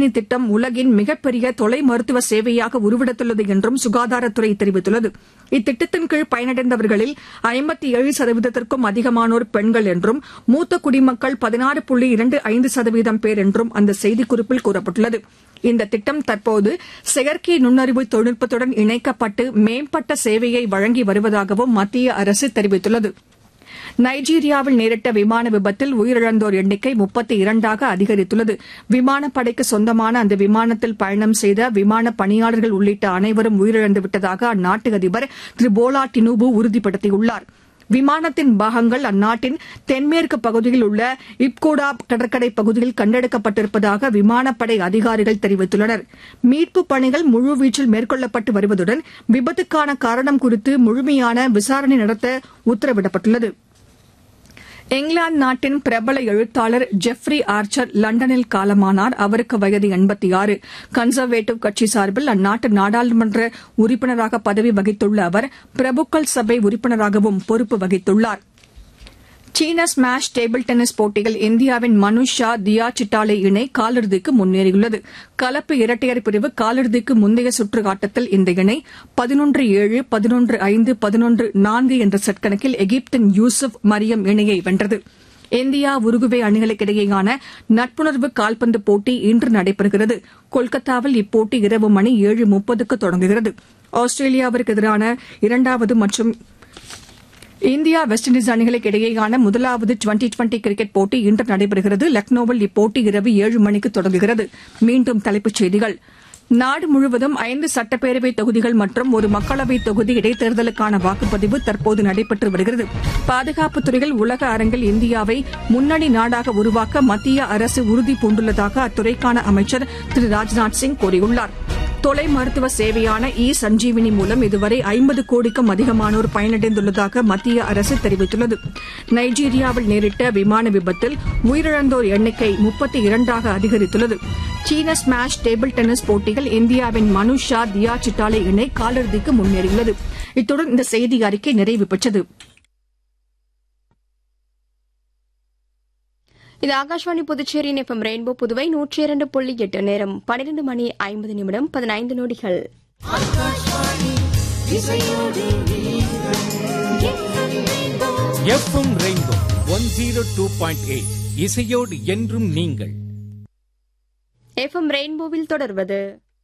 சஞ்சீவினி திட்டம் உலகின் மிகப்பெரிய தொலை மருத்துவ சேவையாக உருவெடுத்துள்ளது என்றும் சுகாதாரத்துறை தெரிவித்துள்ளது இத்திட்டத்தின் கீழ் பயனடைந்தவர்களில் ஐம்பத்தி ஏழு சதவீதத்திற்கும் அதிகமானோர் பெண்கள் என்றும் மூத்த குடிமக்கள் பதினாறு புள்ளி இரண்டு ஐந்து சதவீதம் பேர் என்றும் அந்த செய்திக்குறிப்பில் கூறப்பட்டுள்ளது இந்த திட்டம் தற்போது செயற்கை நுண்ணறிவு தொழில்நுட்பத்துடன் இணைக்கப்பட்டு மேம்பட்ட சேவையை வழங்கி வருவதாகவும் மத்திய அரசு தெரிவித்துள்ளது நைஜீரியாவில் நேரிட்ட விமான விபத்தில் உயிரிழந்தோர் எண்ணிக்கை முப்பத்தி இரண்டாக அதிகரித்துள்ளது விமானப்படைக்கு சொந்தமான அந்த விமானத்தில் பயணம் செய்த விமான பணியாளர்கள் உள்ளிட்ட அனைவரும் உயிரிழந்துவிட்டதாக அந்நாட்டு அதிபர் திரு போலா டினுபு உறுதிப்படுத்தியுள்ளார் விமானத்தின் பாகங்கள் அந்நாட்டின் தென்மேற்கு பகுதியில் உள்ள இப்கோடா கடற்கரை பகுதியில் கண்டெடுக்கப்பட்டிருப்பதாக விமானப்படை அதிகாரிகள் தெரிவித்துள்ளனர் மீட்புப் பணிகள் முழுவீச்சில் மேற்கொள்ளப்பட்டு வருவதுடன் விபத்துக்கான காரணம் குறித்து முழுமையான விசாரணை நடத்த உத்தரவிடப்பட்டுள்ளது இங்கிலாந்து நாட்டின் பிரபல எழுத்தாளர் ஜெஃப்ரி ஆர்ச்சர் லண்டனில் காலமானார் அவருக்கு வயது எண்பத்தி ஆறு கன்சர்வேட்டிவ் கட்சி சார்பில் அந்நாட்டு நாடாளுமன்ற உறுப்பினராக பதவி வகித்துள்ள அவர் பிரபுக்கள் சபை உறுப்பினராகவும் பொறுப்பு வகித்துள்ளார் சீன ஸ்மாஷ் டேபிள் டென்னிஸ் போட்டியில் இந்தியாவின் மனுஷ் ஷா தியா சிட்டாலே இணை காலிறுதிக்கு முன்னேறியுள்ளது கலப்பு இரட்டையர் பிரிவு காலிறுதிக்கு முந்தைய சுற்று ஆட்டத்தில் இந்த இணை பதினொன்று ஏழு பதினொன்று ஐந்து பதினொன்று நான்கு என்ற செட் கணக்கில் எகிப்தின் யூசுப் மரியம் இணையை வென்றது இந்தியா உருகுவே அணிகளுக்கிடையேயான நட்புணர்வு கால்பந்து போட்டி இன்று நடைபெறுகிறது கொல்கத்தாவில் இப்போட்டி இரவு மணி ஏழு முப்பதுக்கு தொடங்குகிறது ஆஸ்திரேலியாவிற்கு எதிரான இரண்டாவது மற்றும் இந்தியா வெஸ்ட் இண்டீஸ் அணிகளுக்கு இடையேயான முதலாவது டுவெண்டி டுவெண்டி கிரிக்கெட் போட்டி இன்று நடைபெறுகிறது லக்னோவில் இப்போட்டி இரவு ஏழு மணிக்கு தொடங்குகிறது மீண்டும் தலைப்புச் செய்திகள் நாடு முழுவதும் ஐந்து சட்டப்பேரவை தொகுதிகள் மற்றும் ஒரு மக்களவை தொகுதி இடைத்தேர்தலுக்கான வாக்குப்பதிவு தற்போது நடைபெற்று வருகிறது பாதுகாப்புத் துறையில் உலக அரங்கில் இந்தியாவை முன்னணி நாடாக உருவாக்க மத்திய அரசு உறுதி பூண்டுள்ளதாக அத்துறைக்கான அமைச்சர் திரு ராஜ்நாத் சிங் கூறியுள்ளார் தொலை மருத்துவ சேவையான இ சஞ்சீவினி மூலம் இதுவரை ஐம்பது கோடிக்கும் அதிகமானோர் பயனடைந்துள்ளதாக மத்திய அரசு தெரிவித்துள்ளது நைஜீரியாவில் நேரிட்ட விமான விபத்தில் உயிரிழந்தோர் எண்ணிக்கை முப்பத்தி இரண்டாக அதிகரித்துள்ளது சீன ஸ்மாஷ் டேபிள் டென்னிஸ் போட்டியில் இந்தியாவின் மனுஷ் ஷா தியா சிட்டாலே இணை காலிறுதிக்கு முன்னேறியுள்ளது இத்துடன் இந்த செய்தி அறிக்கை நிறைவு பெற்றது இது ஆகாஷ்வாணி புதுச்சேரியின் எஃப்எம் ரெயின்போ புதுவை நூற்றி இரண்டு புள்ளி எட்டு நேரம் பன்னிரண்டு மணி ஐம்பது நிமிடம் பதினைந்து நொடிகள் FM rainbow one zero two point eight இசையோடு என்றும் நீங்கள் எஃப்எம் ரெயின்போவில் தொடர்வது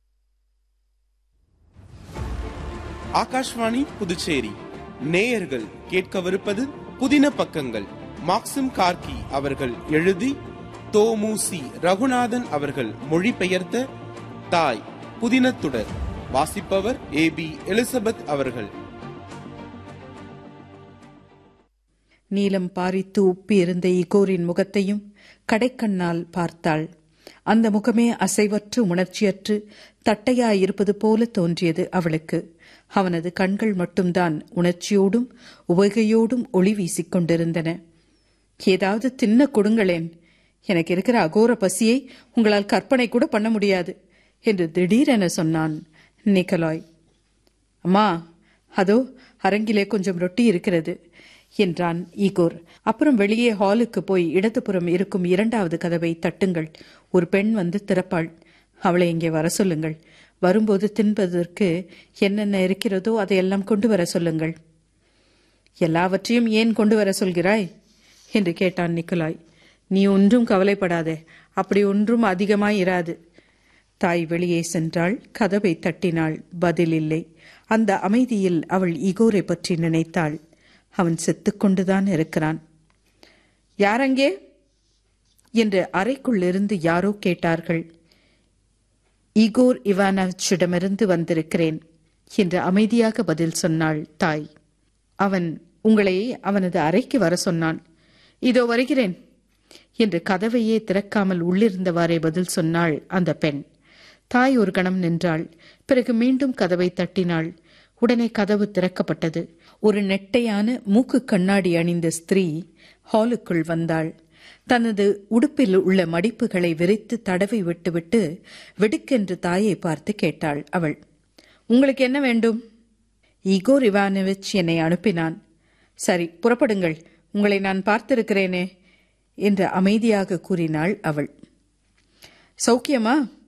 ஆகாஷ்வாணி புதுச்சேரி நேயர்கள் கேட்கவிருப்பது புதின பக்கங்கள் மாக்சிம் கார்கி அவர்கள் எழுதி தோமுசி ரகுநாதன் அவர்கள் மொழிபெயர்த்த தாய் புதினத்துடர் வாசிப்பவர் ஏ பி எலிசபெத் அவர்கள் நீலம் பாரித்து உப்பி இருந்த இகோரின் முகத்தையும் கடைக்கண்ணால் பார்த்தாள் அந்த முகமே அசைவற்று உணர்ச்சியற்று தட்டையாயிருப்பது போல தோன்றியது அவளுக்கு அவனது கண்கள் மட்டும்தான் உணர்ச்சியோடும் உவகையோடும் ஒளி வீசிக் கொண்டிருந்தன ஏதாவது தின்ன கொடுங்களேன் எனக்கு இருக்கிற அகோர பசியை உங்களால் கற்பனை கூட பண்ண முடியாது என்று திடீரென சொன்னான் நிக்கலாய் அம்மா அதோ அரங்கிலே கொஞ்சம் ரொட்டி இருக்கிறது என்றான் ஈகோர் அப்புறம் வெளியே ஹாலுக்கு போய் இடதுபுறம் இருக்கும் இரண்டாவது கதவை தட்டுங்கள் ஒரு பெண் வந்து திறப்பாள் அவளை இங்கே வர சொல்லுங்கள் வரும்போது தின்பதற்கு என்னென்ன இருக்கிறதோ அதையெல்லாம் கொண்டு வர சொல்லுங்கள் எல்லாவற்றையும் ஏன் கொண்டு வர சொல்கிறாய் என்று கேட்டான் நிக்கலாய் நீ ஒன்றும் கவலைப்படாதே அப்படி ஒன்றும் அதிகமாய் இராது தாய் வெளியே சென்றாள் கதவை தட்டினாள் பதில் இல்லை அந்த அமைதியில் அவள் இகோரை பற்றி நினைத்தாள் அவன் செத்துக்கொண்டுதான் இருக்கிறான் யாரங்கே என்று அறைக்குள்ளிருந்து யாரோ கேட்டார்கள் ஈகோர் இவானவிச்சிடமிருந்து வந்திருக்கிறேன் என்று அமைதியாக பதில் சொன்னாள் தாய் அவன் உங்களை அவனது அறைக்கு வர சொன்னான் இதோ வருகிறேன் என்று கதவையே திறக்காமல் உள்ளிருந்தவாறே பதில் சொன்னாள் அந்த பெண் தாய் ஒரு கணம் நின்றாள் பிறகு மீண்டும் கதவை தட்டினாள் உடனே கதவு திறக்கப்பட்டது ஒரு நெட்டையான மூக்கு கண்ணாடி அணிந்த ஸ்திரீ ஹாலுக்குள் வந்தாள் தனது உடுப்பில் உள்ள மடிப்புகளை விரித்து தடவி விட்டுவிட்டு வெடுக்கென்று தாயை பார்த்து கேட்டாள் அவள் உங்களுக்கு என்ன வேண்டும் ஈகோர் இவானோவிச் என்னை அனுப்பினான் சரி புறப்படுங்கள் உங்களை நான் பார்த்திருக்கிறேனே என்று அமைதியாக கூறினாள் அவள் சௌக்கியமா